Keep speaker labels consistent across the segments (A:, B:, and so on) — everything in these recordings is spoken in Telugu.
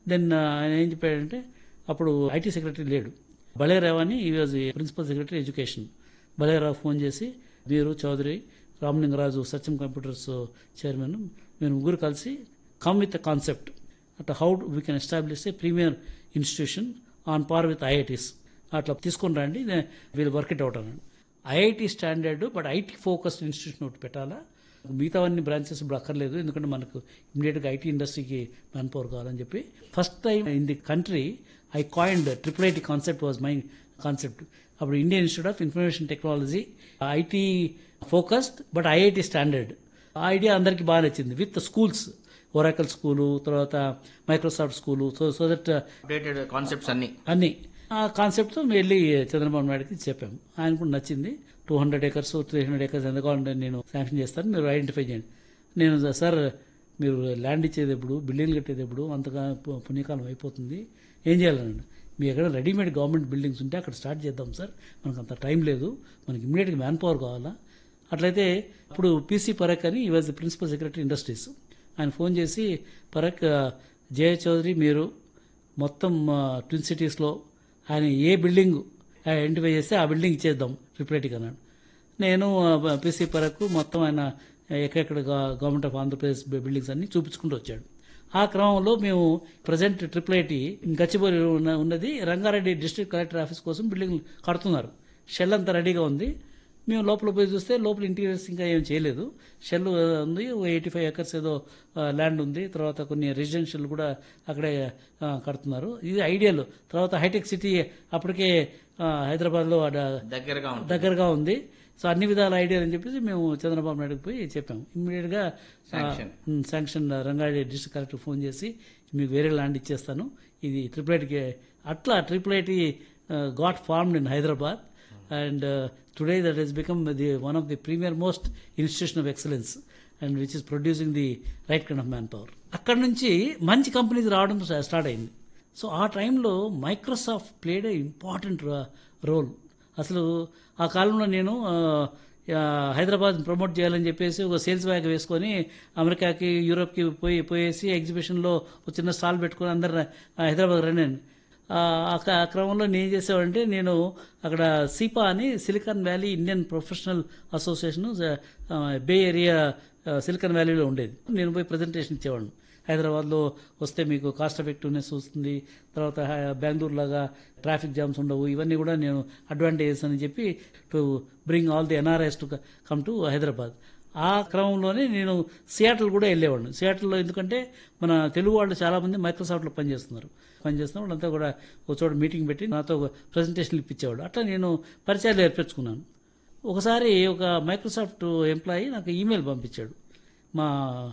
A: దెన్ ఆయన ఏం చెప్పాడంటే అప్పుడు ఐటీ సెక్రటరీ లేడు బలేరావు అని he was principal secretary education Balerao phone చేసి మీరు చౌదరి రామలింగరాజు సత్యం కంప్యూటర్స్ చైర్మన్ మేము ముగ్గురు కలిసి come with a concept at how we can establish a premier institution on par with IITs అట్లా తీసుకొని రండి వీళ్ళు వర్క్ ఇట్ అవుట్ అన్నాడు IIT standard but IT focused institution ఒకటి పెట్టాలా మిగతావన్నీ బ్రాంచెస్ ఇప్పుడు అక్కర్లేదు ఎందుకంటే మనకు ఇమీడియట్గా ఐటీ ఇండస్ట్రీకి మ్యాన్ పవర్ కావాలని చెప్పి first time in the country I coined triple IT concept was my concept అప్పుడు Indian Institute of Information Technology IT focused but IIT standard ఆ ఐడియా అందరికీ బాగా నచ్చింది విత్ స్కూల్స్ ఒరాకల్ స్కూలు తర్వాత Microsoft school so so that
B: updated concepts అన్ని
A: అన్ని ఆ కాన్సెప్ట్తో మేము వెళ్ళి చంద్రబాబు నాయుడుకి చెప్పాము ఆయన కూడా నచ్చింది two hundred acres three hundred acres ఎంత కావాలంటే నేను శాంక్షన్ చేస్తాను మీరు ఐడెంటిఫై చేయండి నేను సార్ మీరు ల్యాండ్ ఇచ్చేది ఎప్పుడు బిల్డింగ్లు కట్టేది ఎప్పుడు అంతగా పు- పుణ్యకాలం అయిపోతుంది ఏం చేయాలనండి మీ ఎక్కడ రెడీమేడ్ గవర్నమెంట్ బిల్డింగ్స్ ఉంటే అక్కడ స్టార్ట్ చేద్దాం సార్ మనకు అంత టైం లేదు మనకి ఇమీడియట్గా మ్యాన్ పవర్ కావాలా అట్లయితే ఇప్పుడు పీసీ పరక్ అని he was principal secretary industries ఆయన ఫోన్ చేసి పరక్ జయ చౌదరి మీరు మొత్తం ఆ, ట్విన్ సిటీస్లో ఆయన ఏ బిల్డింగ్ ఐడెంటిఫై చేస్తే ఆ బిల్డింగ్ ఇచ్చేద్దాం రిప్లేట్గా అన్నాడు నేను పీసీ పరకు మొత్తం ఆయన ఎక్కడెక్కడ గా- గవర్నమెంట్ ఆఫ్ ఆంధ్రప్రదేశ్ బి- బిల్డింగ్స్ అన్ని చూపించుకుంటూ వచ్చాడు ఆ క్రమంలో మేము ప్రజెంట్ ట్రిపుల్ ఐటీ గచ్చిబౌలి ఉన్న- ఉన్నది రంగారెడ్డి డిస్ట్రిక్ట్ కలెక్టర్ ఆఫీస్ కోసం బిల్డింగ్ కడుతున్నారు షెల్ అంతా రెడీగా ఉంది మేము లోపల పోయి చూస్తే లోపల ఇంటీరియర్స్ ఇంకా ఏం చేయలేదు షెల్ ఉంది ఎయిటీ ఫైవ్ ఎకర్స్ ఏదో ల్యాండ్ ఉంది తర్వాత కొన్ని రెసిడెన్షియల్ కూడా అక్కడే ఆ, కడుతున్నారు ఇది ఐడియల్ తర్వాత హైటెక్ సిటీ అప్పటికే ఆ, హైదరాబాద్లో ఆడ-
B: దగ్గరగా ఉంటుంది
A: దగ్గరగా ఉంది సో అన్ని విధాల ఐడియా అని చెప్పేసి మేము చంద్రబాబు నాయుడుకి పోయి చెప్పాము ఇమ్మీడియట్ గా
B: Sanction.
A: Um, sanction Rangareddy district collector phone చేసి మీకు వేరే ల్యాండ్ ఇచ్చేస్తాను ఇది ట్రిపుల్ ఐటీకి అట్లా triple IT got formed in Hyderabad and today that has become the one of the premier most institution of excellence and which is producing the right kind of man power అక్కడ నుంచి మంచి కంపెనీస్ రావడం స్టార్ట్ అయింది సో ఆ టైంలో Microsoft played a important role అసలు ఆ కాలంలో నేను ఆ, ఆ, హైదరాబాద్ ప్రమోట్ చేయాలని చెప్పేసి ఒక సేల్స్ బ్యాగ్ వేసుకొని అమెరికాకి యూరోప్కి పోయి పోయేసి ఎగ్జిబిషన్లో ఒక చిన్న స్టాల్ పెట్టుకొని అందరు హైదరాబాద్ రండి ఆ క- ఆ క్రమంలో నేను ఏం చేసేవాడంటే నేను అక్కడ సిపా అని Silicon Valley Indian Professional Association Bay Area ఆ, సిలికాన్ వ్యాలీలో ఉండేది నేను పోయి ప్రజెంటేషన్ ఇచ్చేవాడిని హైదరాబాద్లో వస్తే మీకు కాస్ట్ ఎఫెక్టివ్నెస్ వస్తుంది తర్వాత హై- బెంగళూరు లాగా ట్రాఫిక్ జామ్స్ ఉండవు ఇవన్నీ కూడా నేను అడ్వాంటేజెస్ అని చెప్పి to bring all the NRIs to come to Hyderabad ఆ క్రమంలోనే నేను సియాటల్ కూడా వెళ్ళేవాడిని సియాటల్లో ఎందుకంటే మన తెలుగు వాళ్ళు చాలామంది మైక్రోసాఫ్ట్లో పనిచేస్తున్నారు పనిచేస్తున్న వాళ్ళంతా కూడా ఒక చోట మీటింగ్ పెట్టి నాతో ప్రజెంటేషన్లు ఇప్పించేవాడు అట్లా నేను పరిచయాలు ఏర్పరచుకున్నాను ఒకసారి ఒక మైక్రోసాఫ్ట్ ఎంప్లాయీ నాకు ఈమెయిల్ పంపించాడు మా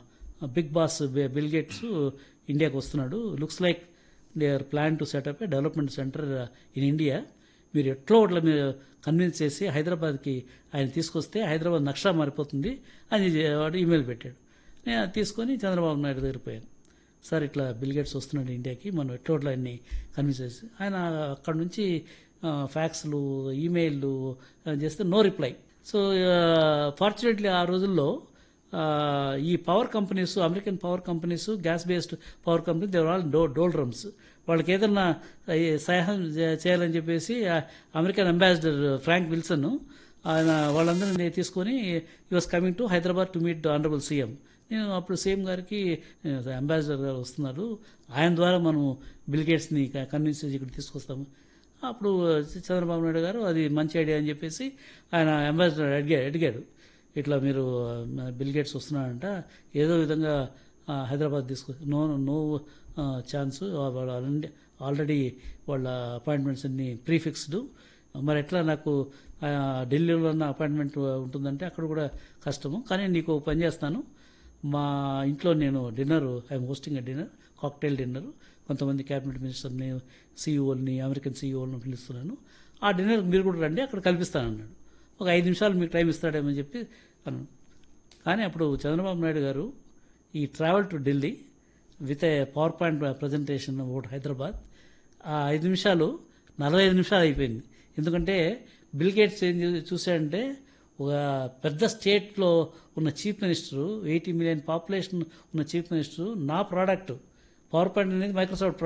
A: బిగ్ బాస్ బిల్ గేట్స్ ఇండియాకి వస్తున్నాడు looks like they are plan to set up a development centre in India మీరు ఎట్లో అట్లా మీరు కన్విన్స్ చేసి హైదరాబాద్కి ఆయన తీసుకొస్తే హైదరాబాద్ నక్షా మారిపోతుంది అని వాడు ఈమెయిల్ పెట్టాడు నేను అది తీసుకొని చంద్రబాబు నాయుడు దగ్గర పోయాను సార్ ఇట్లా బిల్ గేట్స్ వస్తున్నాడు ఇండియాకి మనం ఎట్లో అట్లా ఆయన్ని కన్విన్స్ చేసి ఆయన అక్కడ నుంచి ఆ, ఫ్యాక్స్లు ఈమెయిల్లు ఆ, చేస్తే నో రిప్లై సో ఫార్చునేట్లీ ఆ రోజుల్లో ఆ, ఈ power companies American power companies gas based power company they were all డో డోల్ డ్రమ్స్ వాళ్ళకి ఏదన్నా ఈ సహాయం చే- చేయాలని చెప్పేసి ఆ అమెరికన్ అంబాసిడర్ ఫ్రాంక్ విల్సన్ ఆయన వాళ్ళందరినీ తీసుకొని he was coming to Hyderabad to meet honourable CM నేను అప్పుడు సీఎం గారికి అంబాసిడర్ గారు వస్తున్నారు ఆయన ద్వారా మనం బిల్ గేట్స్ని కన్విన్స్ చేసి ఇక్కడ తీసుకొస్తాము అప్పుడు చంద్రబాబు నాయుడు గారు అది మంచి ఐడియా అని చెప్పేసి ఆయన అంబాసిడర్ అడిగాడు అడిగాడు ఇట్లా మీరు ఆ, బిల్ గేట్స్ వస్తున్నాడంట ఏదో విధంగా ఆ, హైదరాబాద్ తీసుకు నో నో ఛాన్స్ వాళ్ళు ఆల్రెడీ ఆల్రెడీ వాళ్ళ అపాయింట్మెంట్స్ అన్ని ప్రీఫిక్స్డ్ మరి ఎట్లా నాకు ఆ, ఢిల్లీలో ఉన్న అపాయింట్మెంట్ ఉంటుందంటే అక్కడ కూడా కష్టము కానీ నీకు ఒక పని చేస్తాను మా ఇంట్లో నేను dinner I'm hosting a dinner cocktail dinner కొంతమంది క్యాబినెట్ మినిస్టర్ని సీఈఓల్ని అమెరికన్ సీఈఓలను పిలుస్తున్నాను ఆ డిన్నర్ మీరు కూడా రండి అక్కడ కల్పిస్తాను అన్నాడు ఒక ఐదు నిమిషాలు మీకు టైం ఇస్తాడేమని చెప్పి అన్నాను కానీ అప్పుడు Chandrababu Naidu garu he travel to Delhi with a power point presentation about Hyderabad ఆ ఐదు నిమిషాలు నలభై ఐదు నిమిషాలు అయిపోయింది ఎందుకంటే బిల్ గేట్స్ ఏం చూ- చూశాడంటే ఒక పెద్ద స్టేట్లో ఉన్న chief minister eighty million population ఉన్న చీఫ్ మినిస్టరు నా ప్రోడక్ట్ పవర్ పాయింట్ అనేది మైక్రోసాఫ్ట్